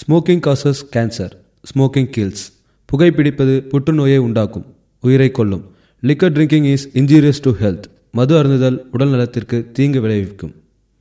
smoking causes cancer smoking kills புகைப்பிடிப்பது புற்றுநோயை உண்டாக்கும் உயிரை கொல்லும் liquor drinking is injurious to health மது அருந்துதல் உடல் நலத்திற்கு தீங்கு விளைவிக்கும்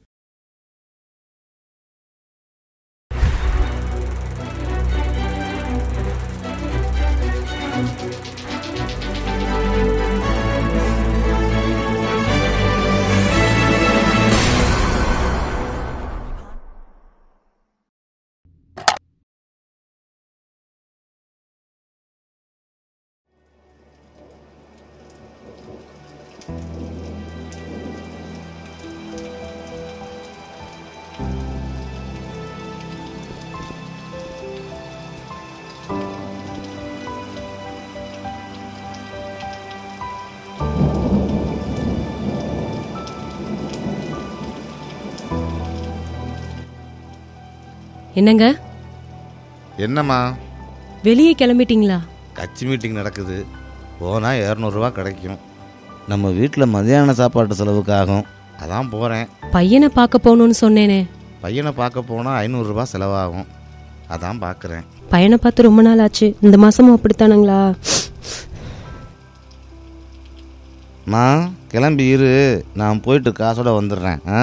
என்னங்க என்னம்மா வெளியே கிளம்பிட்டீங்களா கட்சி மீட்டிங் நடக்குது போனால் இரநூறுவா கிடைக்கும் நம்ம வீட்டில் மதியான சாப்பாட்டு செலவுக்கு ஆகும் அதான் போகிறேன் பையனை பார்க்க போகணும்னு சொன்னேனே பையனை பார்க்க போனால் ஐநூறுரூவா செலவாகும் அதான் பார்க்குறேன் பையனை பார்த்து ரொம்ப நாள் ஆச்சு இந்த மாசமும் அப்படித்தானுங்களா மா கிளம்பி இரு நான் போயிட்டு காசோட வந்துடுறேன் ஆ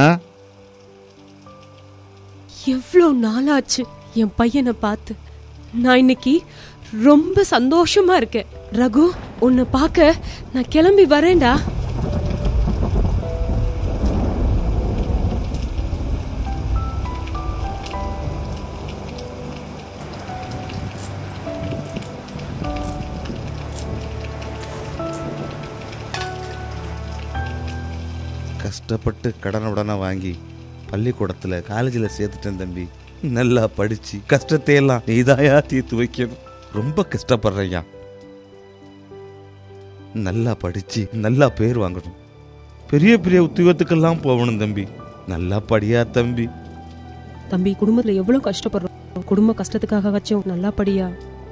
எவ்வளோ நாளாச்சு என் பையனை பார்த்து நான் இன்னைக்கு ரொம்ப சந்தோஷமா இருக்கேன் ரகு உன்னை பார்க்க நான் கிளம்பி வரேன்டா கஷ்டப்பட்டு கடன் உடனே வாங்கி பள்ளிக்கூடத்தில் காலேஜில் சேர்த்துட்டேன் தம்பி நல்லா படித்து கஷ்டத்தையெல்லாம் நீதாயா தீர்த்து வைக்கணும் ரொம்ப கஷ்டப்படுறையா நல்லா படித்து நல்லா பேர் வாங்கணும் பெரிய பெரிய உத்தியோகத்துக்கெல்லாம் போகணும் தம்பி நல்லா படியா தம்பி தம்பி குடும்பத்துல எவ்வளவு கஷ்டப்படுறோம் குடும்ப கஷ்டத்துக்காக வச்சும் நல்லா படியா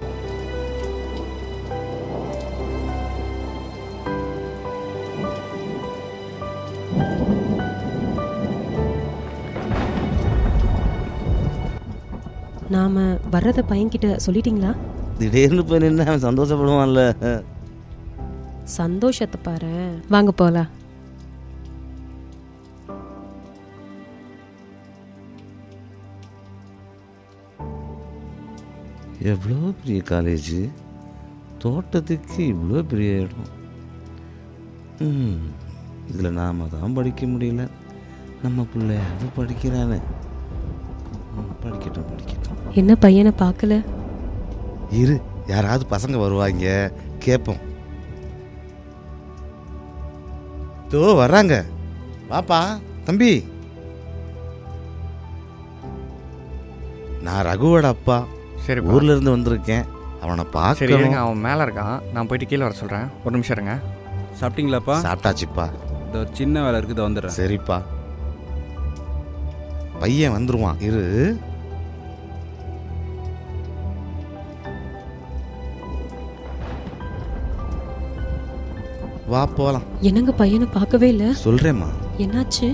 நாம வர்றத பையன்கிட்ட சொல்லிட்டீங்களா திடீர்னு போய் நின்று அவன் சந்தோஷப்படுவான்ல சந்தோஷத்தை பாரு வாங்க போலாம் எவ்வளோ பெரிய காலேஜ் தோட்டத்துக்கு இவ்வளோ பெரிய இடம் ம் இதில் நாம் தான் படிக்க முடியல நம்ம பிள்ளையாவது படிக்கிறானே ம், படிக்கட்டும் படிக்கட்டும் என்ன பையனை பார்க்கல இரு யாராவது பசங்க வருவாங்க கேட்போம் தோ வர்றாங்க வாப்பா தம்பி நான் ரகுவோட அப்பா சரி ஊர்ல இருந்து வந்திருக்கேன் அவனை சரி இருங்க பார்க்கணும் அவன் மேலே இருக்கான் நான் போயிட்டு கீழே வர சொல்கிறேன் ஒரு நிமிஷம் இருங்க சாப்பிட்டீங்களாப்பா சாப்பிட்டாச்சுப்பா இந்த ஒரு சின்ன வேலை இருக்குது வந்துடுறேன் சரிப்பா பையன் வந்துருவான் இரு வா போலாம் என்னங்க பையனை பார்க்கவே இல்ல சொல்றேம்மா என்னாச்சு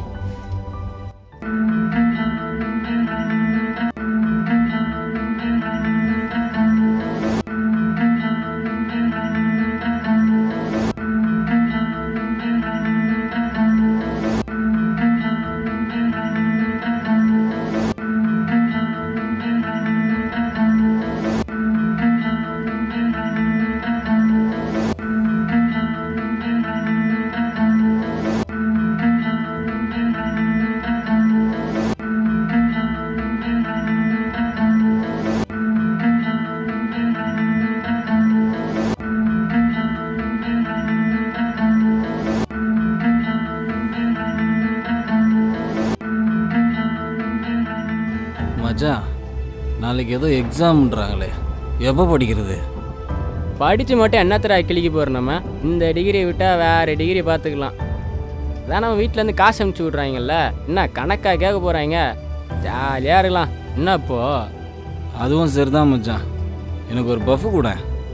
மச்சான் நாளைக்கு ஏதோ எக்ஸாம்ன்றாங்களே எப்போ படிக்கிறது படித்து மட்டும் என்னத்தடா கிளிக்க போகிறோம் நம்ம இந்த டிகிரியை விட்டால் வேறு டிகிரி பார்த்துக்கலாம் அதான் நம்ம வீட்டிலேருந்து காசு அனுப்பிச்சி விட்றாங்கல்ல என்ன கணக்காக கேட்க போகிறாங்க ஜாலியாக இருக்கலாம் என்ன இப்போ அதுவும் சரிதான் மச்சான் எனக்கு ஒரு பஃப் கூட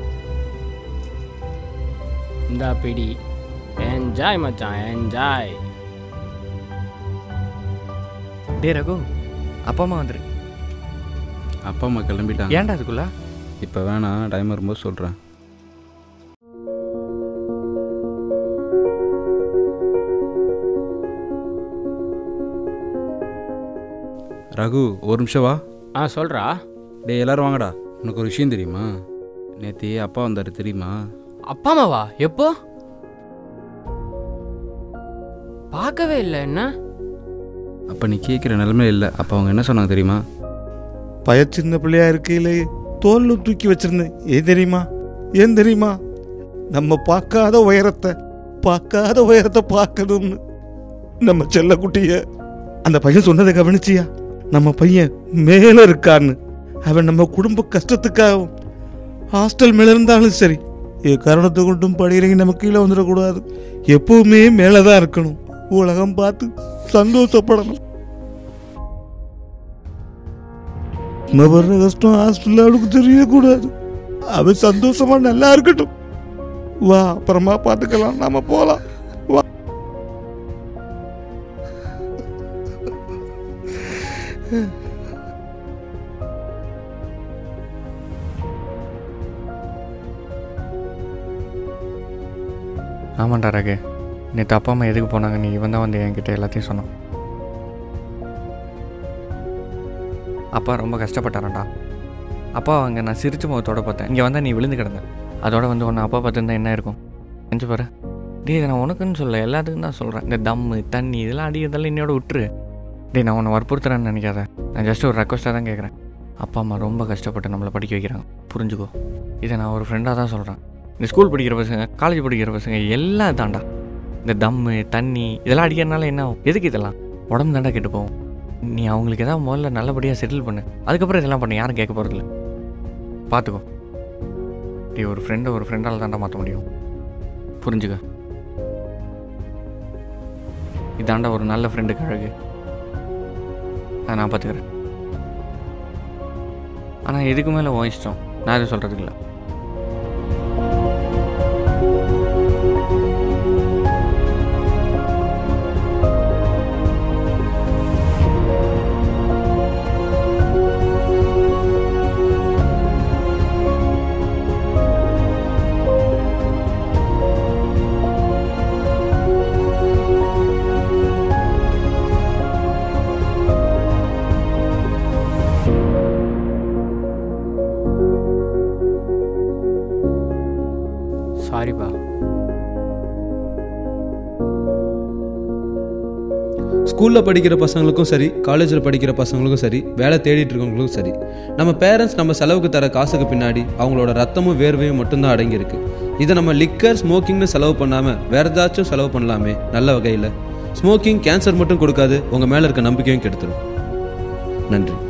இந்த பிடி என்ஜாய் மச்சான் என்ஜாய் டே ரகு அப்பா அம்மா வந்துரு அப்பா அம்மா கிளம்பிட்டாங்க ஏன்டா அதுக்குள்ள இப்போ வேணாம் டைம் வரும்போது சொல்கிறேன் ரகு ஒரு நிமிஷம் வா ஆ சொல்கிறா டேய் எல்லாரும் வாங்கடா உனக்கு ஒரு விஷயம் தெரியுமா நேற்று அப்பா வந்தார் தெரியுமா அப்பா அம்மாவா எப்போ பார்க்கவே இல்லை என்ன அப்போ நீ கேட்குற நிலமையில இல்லை அப்போ அவங்க என்ன சொன்னாங்க தெரியுமா பய சின்ன பிள்ளையா இருக்கையில தோல்ல தூக்கி வச்சிருந்தேன் ஏன் தெரியுமா ஏன் தெரியுமா நம்ம பார்க்காத உயரத்தை பார்க்காத உயரத்தை பார்க்கணும்னு நம்ம செல்லக்குட்டிய அந்த பையன் சொன்னதை கவனிச்சியா நம்ம பையன் மேல இருக்கான்னு அவன் நம்ம குடும்ப கஷ்டத்துக்காகவும் ஹாஸ்டல் மேல இருந்தாலும் சரி ஏ காரணத்தை கொண்டும் படிக்கிறீங்க நம்ம கீழே வந்துடக்கூடாது எப்பவுமே மேலதான் இருக்கணும் உலகம் பார்த்து சந்தோஷப்படணும் நம்ம வர்ற கஷ்டம் ஹாஸ்டல்ல அவனுக்கு தெரியக்கூடாது அவன் சந்தோஷமா நல்லா இருக்கட்டும் வா அப்புறமா பார்த்துக்கலாம் நாம போலாம் வா ஆமாண்டா ரகு நேற்று அப்பா அம்மா எதுக்கு போனாங்க நீ இவன் தான் வந்து என்கிட்ட எல்லாத்தையும் சொன்னான் அப்பா ரொம்ப கஷ்டப்பட்டாரண்டா அப்பா அங்கே நான் சிரிச்ச முகத்தோட பார்த்தேன் இங்கே வந்தால் நீ விழுந்து கிடந்த அதோட வந்து உன்னை அப்பா பார்த்துருந்தா என்ன இருக்கும் செஞ்சு பாரு டேய் இதை நான் உனக்குன்னு சொல்ல எல்லாத்துக்கும் தான் சொல்கிறேன் இந்த தம்மு தண்ணி இதெல்லாம் அடிக்கிறதெல்லாம் என்னையோட விட்டுரு டேய் நான் உன்னை வற்புறுத்துறேன்னு நினைக்காத நான் ஜஸ்ட் ஒரு ரெக்வஸ்ட்டாக தான் கேட்குறேன் அப்பா அம்மா ரொம்ப கஷ்டப்பட்டு நம்மளை படிக்க வைக்கிறாங்க புரிஞ்சுக்கோ இதை நான் ஒரு ஃப்ரெண்டாக தான் சொல்கிறேன் இந்த ஸ்கூல் படிக்கிற பசங்க காலேஜ் படிக்கிற பசங்க எல்லாம் தாண்டா இந்த தம்மு தண்ணி இதெல்லாம் அடிக்கிறதுனால என்ன ஆகும் எதுக்கு இதெல்லாம் உடம்பு தாண்டா கெட்டு போகும் நீ அவங்களுக்கு ஏதாவது முதல்ல நல்லபடியாக செட்டில் பண்ணு அதுக்கப்புறம் இதெல்லாம் பண்ணு யாரும் கேட்க போகிறதில்ல பார்த்துக்கோ நீ ஒரு ஃப்ரெண்டை ஒரு ஃப்ரெண்டால் தாண்டா மாற்ற முடியும் புரிஞ்சுக்க இதாண்டா ஒரு நல்ல ஃப்ரெண்டுக்கு அழகு அதை நான் பார்த்துக்கிறேன் ஆனால் இதுக்கு மேலே உன் இஷ்டம் நான் எதுவும் சொல்கிறதுக்கு இல்லை சாரிப்பா ஸ்கூலில் படிக்கிற பசங்களுக்கும் சரி காலேஜில் படிக்கிற பசங்களுக்கும் சரி வேலை தேடிட்டு இருக்கவங்களுக்கும் சரி நம்ம பேரண்ட்ஸ் நம்ம செலவுக்கு தர காசுக்கு பின்னாடி அவங்களோட ரத்தமும் வேர்வையும் மட்டும்தான் அடங்கியிருக்கு இதை நம்ம லிக்கர் ஸ்மோக்கிங்னு செலவு பண்ணாமல் வேற ஏதாச்சும் செலவு பண்ணலாமே நல்ல வகையில் ஸ்மோக்கிங் கேன்சர் மட்டும் கொடுக்காது உங்கள் மேலே இருக்க நம்பிக்கையும் கெடுத்துரும் நன்றி